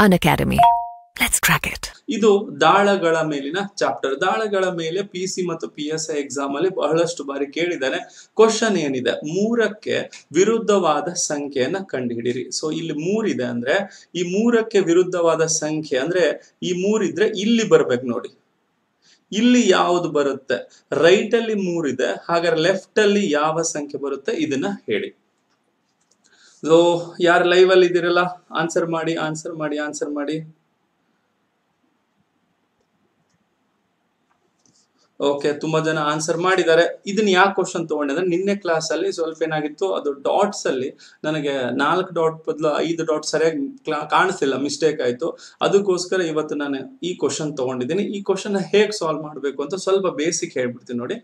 Unacademy. Let's crack it. ಇದು ದಾಳಗಳ ಮೇಲಿನ chapter ದಾಳಗಳ ಮೇಲೆ ಪಿ ಸಿ ಮತ್ತು ಪಿ ಎಸ್ ಐ ಎಕ್ಸಾಮ್ ಅಲ್ಲಿ ಬಹಳಷ್ಟು ಬಾರಿ ಕೇಳಿದ್ದಾನೆ ಕ್ವಶನ್ ಏನಿದೆ ಮೂರಕ್ಕೆ ವಿರುದ್ಧವಾದ ಸಂಖ್ಯೆಯನ್ನ ಕಂಡುಹಿಡಿರಿ ಸೊ ಇಲ್ಲಿ ಮೂರಿದೆ ಅಂದ್ರೆ ಈ ಮೂರಕ್ಕೆ ವಿರುದ್ಧವಾದ ಸಂಖ್ಯೆ ಅಂದ್ರೆ ಈ ಮೂರಿದ್ರೆ ಇಲ್ಲಿ ಬರ್ಬೇಕು ನೋಡಿ ಇಲ್ಲಿ ಯಾವುದು ಬರುತ್ತೆ ರೈಟ್ ಅಲ್ಲಿ ಮೂರಿದೆ ಹಾಗಾದ್ರೆ ಲೆಫ್ಟ್ ಅಲ್ಲಿ ಯಾವ ಸಂಖ್ಯೆ ಬರುತ್ತೆ ಇದನ್ನ ಹೇಳಿ ಸೊ ಯಾರು ಲೈವ್ ಅಲ್ಲಿ ಇದ್ದೀರಲ್ಲ ಆನ್ಸರ್ ಮಾಡಿ ಆನ್ಸರ್ ಮಾಡಿ ಆನ್ಸರ್ ಮಾಡಿ ಓಕೆ ತುಂಬಾ ಜನ ಆನ್ಸರ್ ಮಾಡಿದ್ದಾರೆ ಇದನ್ನ ಯಾಕೆ ಕ್ವಶನ್ ತಗೊಂಡಿದ್ರೆ ನಿನ್ನೆ ಕ್ಲಾಸ್ ಅಲ್ಲಿ ಸ್ವಲ್ಪ ಏನಾಗಿತ್ತು ಅದು ಡಾಟ್ಸ್ ಅಲ್ಲಿ ನನಗೆ ನಾಲ್ಕು ಡಾಟ್ ಬದಲು ಐದು ಡಾಟ್ ಸರಿಯಾಗಿ ಕ್ಲಾ- ಕಾಣಿಸ್ತಿಲ್ಲ ಮಿಸ್ಟೇಕ್ ಆಯ್ತು ಅದಕ್ಕೋಸ್ಕರ ಇವತ್ತು ನಾನು ಈ ಕ್ವಶನ್ ತಗೊಂಡಿದ್ದೀನಿ ಈ ಕ್ವಶನ್ ಹೇಗೆ ಸಾಲ್ವ್ ಮಾಡಬೇಕು ಅಂತ ಸ್ವಲ್ಪ ಬೇಸಿಕ್ ಹೇಳ್ಬಿಡ್ತೀನಿ ನೋಡಿ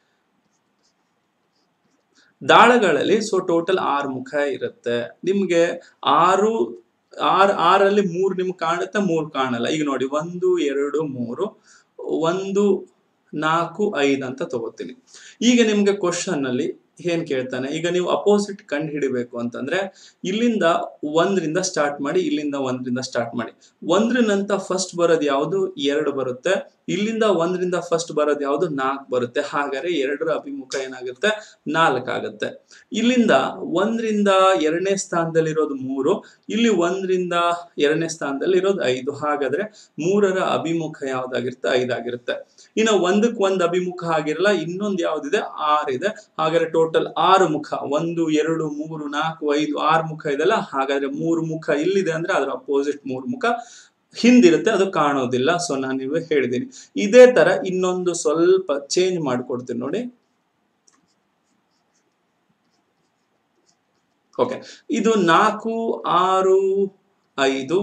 ದಾಳಗಳಲ್ಲಿ ಸೊ ಟೋಟಲ್ ಆರು ಮುಖ ಇರುತ್ತೆ ನಿಮ್ಗೆ ಆರು ಆರ್ ಆರಲ್ಲಿ ಮೂರು ನಿಮ್ಗೆ ಕಾಣುತ್ತೆ ಮೂರು ಕಾಣಲ್ಲ ಈಗ ನೋಡಿ ಒಂದು ಎರಡು ಮೂರು ಒಂದು ನಾಲ್ಕು ಐದು ಅಂತ ತಗೋತೀನಿ ಈಗ ನಿಮ್ಗೆ ಕ್ವಶನ್ ಅಲ್ಲಿ ಏನ್ ಕೇಳ್ತಾನೆ ಈಗ ನೀವು ಅಪೋಸಿಟ್ ಕಂಡು ಹಿಡಿಬೇಕು ಅಂತಂದ್ರೆ ಇಲ್ಲಿಂದ ಒಂದರಿಂದ ಸ್ಟಾರ್ಟ್ ಮಾಡಿ ಇಲ್ಲಿಂದ ಒಂದರಿಂದ ಸ್ಟಾರ್ಟ್ ಮಾಡಿ ಒಂದ್ರ ನಂತರ ಫಸ್ಟ್ ಬರೋದು ಯಾವುದು ಎರಡು ಬರುತ್ತೆ ಇಲ್ಲಿಂದ ಒಂದರಿಂದ ಫಸ್ಟ್ ಬರೋದು ಯಾವುದು ನಾಲ್ಕು ಬರುತ್ತೆ ಹಾಗಾದ್ರೆ ಎರಡರ ಅಭಿಮುಖ ಏನಾಗುತ್ತೆ ನಾಲ್ಕು ಆಗುತ್ತೆ ಇಲ್ಲಿಂದ ಒಂದರಿಂದ ಎರಡನೇ ಸ್ಥಾನದಲ್ಲಿ ಇರೋದು ಮೂರು ಇಲ್ಲಿ ಒಂದರಿಂದ ಎರಡನೇ ಸ್ಥಾನದಲ್ಲಿ ಇರೋದು ಐದು ಹಾಗಾದ್ರೆ ಮೂರರ ಅಭಿಮುಖ ಯಾವ್ದಾಗಿರುತ್ತೆ ಐದಾಗಿರುತ್ತೆ ಇನ್ನು ಒಂದಕ್ಕೆ ಒಂದು ಅಭಿಮುಖ ಆಗಿರಲ್ಲ ಇನ್ನೊಂದು ಯಾವ್ದಿದೆ ಆರು ಇದೆ ಹಾಗಾದ್ರೆ ಟೋಟಲ್ ಆರು ಮುಖ ಒಂದು ಎರಡು ಮೂರು ನಾಲ್ಕು ಐದು ಆರು ಮುಖ ಇದೆಲ್ಲ ಹಾಗಾದ್ರೆ ಮೂರು ಮುಖ ಇಲ್ಲಿದೆ ಅಂದ್ರೆ ಅದರ ಅಪೋಸಿಟ್ ಮೂರು ಮುಖ ಹಿಂದಿರುತ್ತೆ ಅದು ಕಾಣೋದಿಲ್ಲ ಸೊ ನಾನು ನೀವು ಹೇಳಿದ್ದೀನಿ ಇದೇ ತರ ಇನ್ನೊಂದು ಸ್ವಲ್ಪ ಚೇಂಜ್ ಮಾಡ್ಕೊಡ್ತೀನಿ ನೋಡಿ ಓಕೆ ಇದು ನಾಲ್ಕು ಆರು ಐದು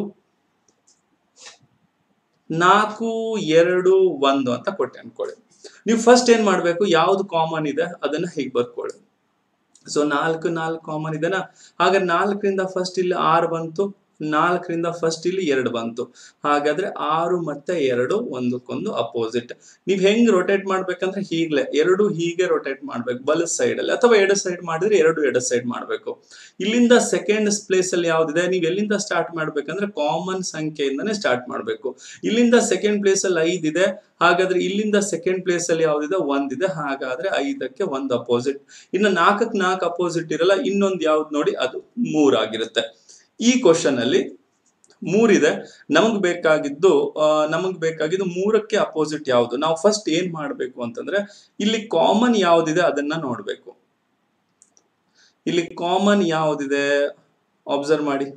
ನಾಲ್ಕು ಎರಡು ಒಂದು ಅಂತ ಕೊಟ್ಟೆ ಅನ್ಕೊಳ್ಳಿ ನೀವು ಫಸ್ಟ್ ಏನ್ ಮಾಡ್ಬೇಕು ಯಾವ್ದು ಕಾಮನ್ ಇದೆ ಅದನ್ನ ಹೀಗೆ ಬರ್ಕೊಳ್ಳಿ ಸೊ ನಾಲ್ಕು ನಾಲ್ಕು ಕಾಮನ್ ಇದೆನಾ ಹಾಗಾದ್ರೆ ನಾಲ್ಕರಿಂದ ಫಸ್ಟ್ ಇಲ್ಲಿ ಆರು ಬಂತು ನಾಲ್ಕರಿಂದ ಫಸ್ಟ್ ಇಲ್ಲಿ ಎರಡು ಬಂತು ಹಾಗಾದ್ರೆ ಆರು ಮತ್ತೆ ಎರಡು ಒಂದಕ್ಕೊಂದು ಅಪೋಸಿಟ್ ನೀವ್ ಹೆಂಗ್ ರೊಟೇಟ್ ಮಾಡ್ಬೇಕಂದ್ರೆ ಹೀಗ್ಲೆ ಎರಡು ಹೀಗೆ ರೊಟೇಟ್ ಮಾಡ್ಬೇಕು ಬಲ ಸೈಡ್ ಅಲ್ಲಿ ಅಥವಾ ಎಡ ಸೈಡ್ ಮಾಡಿದ್ರೆ ಎರಡು ಎಡ ಸೈಡ್ ಮಾಡ್ಬೇಕು ಇಲ್ಲಿಂದ ಸೆಕೆಂಡ್ ಪ್ಲೇಸ್ ಅಲ್ಲಿ ಯಾವ್ದಿದೆ ನೀವ್ ಎಲ್ಲಿಂದ ಸ್ಟಾರ್ಟ್ ಮಾಡ್ಬೇಕಂದ್ರೆ ಕಾಮನ್ ಸಂಖ್ಯೆಯಿಂದನೇ ಸ್ಟಾರ್ಟ್ ಮಾಡ್ಬೇಕು ಇಲ್ಲಿಂದ ಸೆಕೆಂಡ್ ಪ್ಲೇಸ್ ಅಲ್ಲಿ ಐದ್ ಇದೆ ಹಾಗಾದ್ರೆ ಇಲ್ಲಿಂದ ಸೆಕೆಂಡ್ ಪ್ಲೇಸ್ ಅಲ್ಲಿ ಯಾವ್ದಿದೆ ಒಂದಿದೆ ಹಾಗಾದ್ರೆ ಐದಕ್ಕೆ ಒಂದು ಅಪೋಸಿಟ್ ಇನ್ನು ನಾಲ್ಕಕ್ಕೆ ನಾಲ್ಕು ಅಪೋಸಿಟ್ ಇರಲ್ಲ ಇನ್ನೊಂದು ಯಾವ್ದು ನೋಡಿ ಅದು ಮೂರಾಗಿರುತ್ತೆ ಈ ಕ್ವಶನ್ ಅಲ್ಲಿ ಮೂರಿದೆ ನಮಗ್ ಬೇಕಾಗಿದ್ದು ಆ, ನಮಗ್ ಬೇಕಾಗಿದ್ದು ಮೂರಕ್ಕೆ ಅಪೋಸಿಟ್ ಯಾವುದು ನಾವು ಫಸ್ಟ್ ಏನ್ ಮಾಡ್ಬೇಕು ಅಂತಂದ್ರೆ ಇಲ್ಲಿ ಕಾಮನ್ ಯಾವ್ದಿದೆ ಅದನ್ನ ನೋಡ್ಬೇಕು ಇಲ್ಲಿ ಕಾಮನ್ ಯಾವ್ದಿದೆ ಅಬ್ಸರ್ವ್ ಮಾಡಿ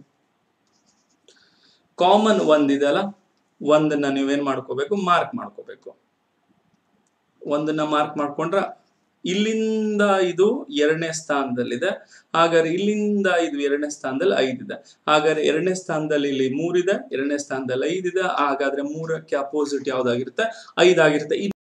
ಕಾಮನ್ ಒಂದಿದೆ ಅಲ್ಲ ಒಂದನ್ನ ನೀವೇನ್ ಮಾಡ್ಕೋಬೇಕು ಮಾರ್ಕ್ ಮಾಡ್ಕೋಬೇಕು ಒಂದನ್ನ ಮಾರ್ಕ್ ಮಾಡ್ಕೊಂಡ್ರ ಇಲ್ಲಿಂದ ಇದು ಎರಡನೇ ಸ್ಥಾನದಲ್ಲಿದೆ ಹಾಗಾದ್ರೆ ಇಲ್ಲಿಂದ ಇದು ಎರಡನೇ ಸ್ಥಾನದಲ್ಲಿ ಐದಿದೆ ಹಾಗಾದ್ರೆ ಎರಡನೇ ಸ್ಥಾನದಲ್ಲಿ ಇಲ್ಲಿ ಮೂರಿದೆ ಎರಡನೇ ಸ್ಥಾನದಲ್ಲಿ ಐದಿದೆ ಹಾಗಾದ್ರೆ ಮೂರಕ್ಕೆ ಅಪೋಸಿಟ್ ಯಾವ್ದಾಗಿರುತ್ತೆ ಐದಾಗಿರುತ್ತೆ